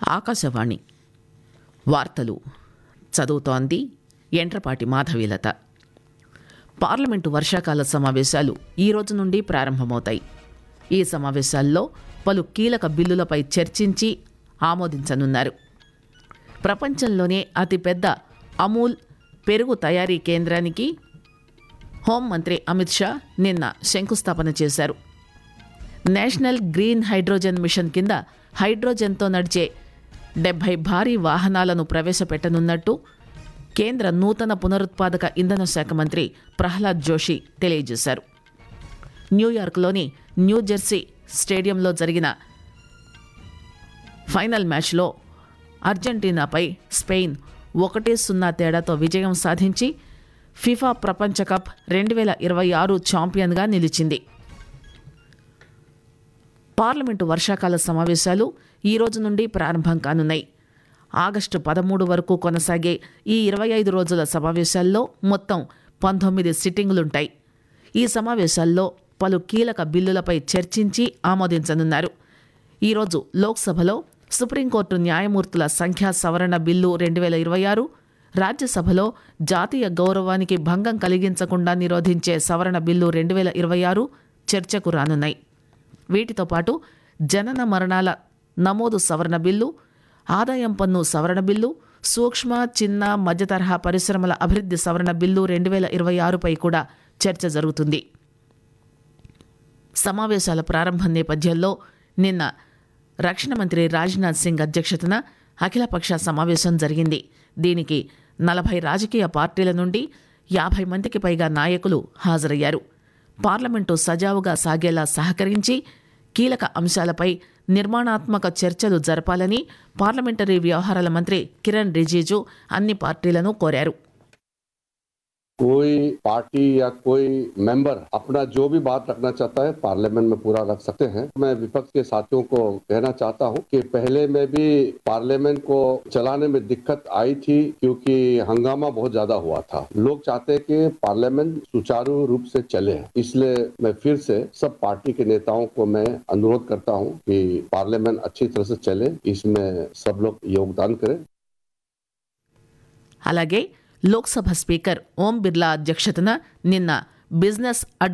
ఆకాశవాణి వార్తలు చదువుతోంది ఎంట్రపాటి మాధవీలత పార్లమెంటు వర్షాకాల సమావేశాలు ఈ రోజు నుండి ప్రారంభమవుతాయి ఈ సమావేశాల్లో పలు కీలక బిల్లులపై చర్చించి ఆమోదించనున్నారు ప్రపంచంలోనే అతిపెద్ద అమూల్ పెరుగు తయారీ కేంద్రానికి హోంమంత్రి అమిత్ షా నిన్న శంకుస్థాపన చేశారు నేషనల్ గ్రీన్ హైడ్రోజన్ మిషన్ కింద హైడ్రోజన్తో నడిచే డెబ్బై భారీ వాహనాలను ప్రవేశపెట్టనున్నట్టు కేంద్ర నూతన పునరుత్పాదక ఇంధన శాఖ మంత్రి ప్రహ్లాద్ జోషి తెలియజేశారు న్యూయార్క్లోని న్యూజెర్సీ స్టేడియంలో జరిగిన ఫైనల్ మ్యాచ్లో అర్జెంటీనాపై స్పెయిన్ ఒకటి సున్నా తేడాతో విజయం సాధించి ఫిఫా ప్రపంచ కప్ రెండు వేల ఇరవై ఆరు ఛాంపియన్గా నిలిచింది పార్లమెంటు వర్షాకాల సమావేశాలు ఈ రోజు నుండి ప్రారంభం కానున్నాయి ఆగస్టు పదమూడు వరకు కొనసాగే ఈ ఇరవై ఐదు రోజుల సమావేశాల్లో మొత్తం పంతొమ్మిది సిట్టింగులుంటాయి ఈ సమావేశాల్లో పలు కీలక బిల్లులపై చర్చించి ఆమోదించనున్నారు ఈరోజు లోక్సభలో సుప్రీంకోర్టు న్యాయమూర్తుల సంఖ్యా సవరణ బిల్లు రెండు వేల ఇరవై ఆరు రాజ్యసభలో జాతీయ గౌరవానికి భంగం కలిగించకుండా నిరోధించే సవరణ బిల్లు రెండు వేల ఇరవై ఆరు చర్చకు రానున్నాయి వీటితో పాటు జనన మరణాల నమోదు సవరణ బిల్లు ఆదాయం పన్ను సవరణ బిల్లు సూక్ష్మ చిన్న మధ్యతరహా పరిశ్రమల అభివృద్ధి సవరణ బిల్లు రెండు వేల ఇరవై ఆరుపై కూడా చర్చ జరుగుతుంది సమావేశాల ప్రారంభం నేపథ్యంలో నిన్న రక్షణ మంత్రి రాజ్నాథ్ సింగ్ అధ్యక్షతన అఖిలపక్ష సమావేశం జరిగింది దీనికి నలభై రాజకీయ పార్టీల నుండి యాభై మందికి పైగా నాయకులు హాజరయ్యారు పార్లమెంటు సజావుగా సాగేలా సహకరించి కీలక అంశాలపై నిర్మాణాత్మక చర్చలు జరపాలని పార్లమెంటరీ వ్యవహారాల మంత్రి కిరణ్ రిజిజు అన్ని పార్టీలను కోరారు कोई पार्टी या कोई मेंबर अपना जो भी बात रखना चाहता है पार्लियामेंट में पूरा रख सकते हैं मैं विपक्ष के साथियों को कहना चाहता हूं कि पहले में भी पार्लियामेंट को चलाने में दिक्कत आई थी क्योंकि हंगामा बहुत ज्यादा हुआ था लोग चाहते हैं कि पार्लियामेंट सुचारू रूप से चले इसलिए मैं फिर से सब पार्टी के नेताओं को मैं अनुरोध करता हूं कि पार्लियामेंट अच्छी तरह से चले इसमें सब लोग योगदान करें అలాగే లోక్సభ స్పీకర్ ఓం బిర్లా అధ్యక్షతన నిన్న బిజినెస్